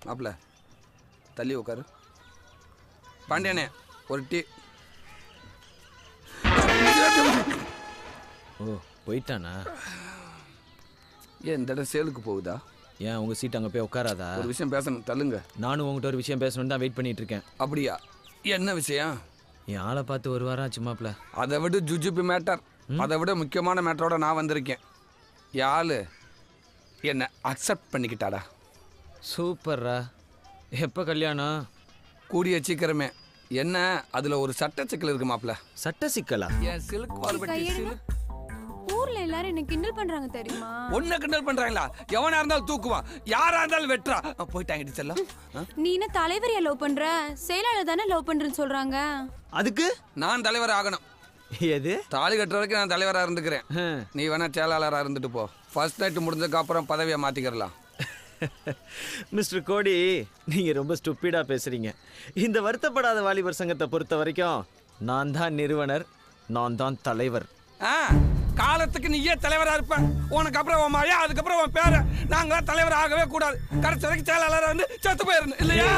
மாப்பிள்ள தள்ளி உட்காரு பாண்டியனே ஒரு டீ ஓ போயிட்டானா ஏன் இந்த இடம் சேலுக்கு போகுதா ஏன் உங்க சீட் அங்க போய் உட்காராதா ஒரு விஷயம் பேசணும் தள்ளுங்க நானும் உங்ககிட்ட ஒரு விஷயம் பேசணும்னு தான் வெயிட் பண்ணிட்டு இருக்கேன் அப்படியா என்ன விஷயம் என் ஆளை பார்த்து ஒரு வாரம் சும்மாப்ல அதை விட ஜுஜுபி மேட்டர் அதை விட முக்கியமான மேட்டரோட நான் வந்திருக்கேன் யாழ் என்னை அக்செப்ட் பண்ணிக்கிட்டாடா சூப்பர்ரா எப்போ கல்யாணம் கூடிய சீக்கிரமே என்ன அதில் ஒரு சட்ட சிக்கல் இருக்கு மாப்பிள்ள சட்ட சிக்கலா என் சிலுக்கு வாழ்பட்டி சிலுக்கு ஊர்ல எல்லாரும் என்ன கிண்டல் பண்றாங்க தெரியுமா ஒன்ன கிண்டல் பண்றாங்களா எவனா இருந்தாலும் தூக்குவான் யாரா இருந்தாலும் வெட்டுறா அஹ், போயிட்டாங்க செல்லம் அஹ். நீ என்ன தலைவரையா லவ் பண்ற செயலாளர் தானே லவ் பண்றேன்னு சொல்றாங்க அதுக்கு நான் தலைவர் ஆகணும் எது தாலி கட்டுற வரைக்கும் நான் தலைவராக இருந்துக்கிறேன் ஹம். நீ வேணா செயலாளராக இருந்துட்டு போ ஃபர்ஸ்ட் நைட் முடிஞ்சதுக்கு அப்புறம் பதவியை மாத்திக்கிறலாம் மிஸ்டர் கோடி நீங்க ரொம்ப ஸ்டூப்பிடா பேசுறீங்க இந்த வருத்தப்படாத வாலிபர் சங்கத்தை பொறுத்த வரைக்கும் நான் தான் நிறுவனர் நான் தான் தலைவர் ஆ காலத்துக்கு நீயே தலைவரா இருப்ப உனக்கு அப்புறம் உன் மழையா அதுக்கப்புறம் உன் பேர நாங்களாம் தலைவர் ஆகவே கூடாது கடைசி வரைக்கும் செயலாளராக வந்து செத்து போயிடணும் இல்லையா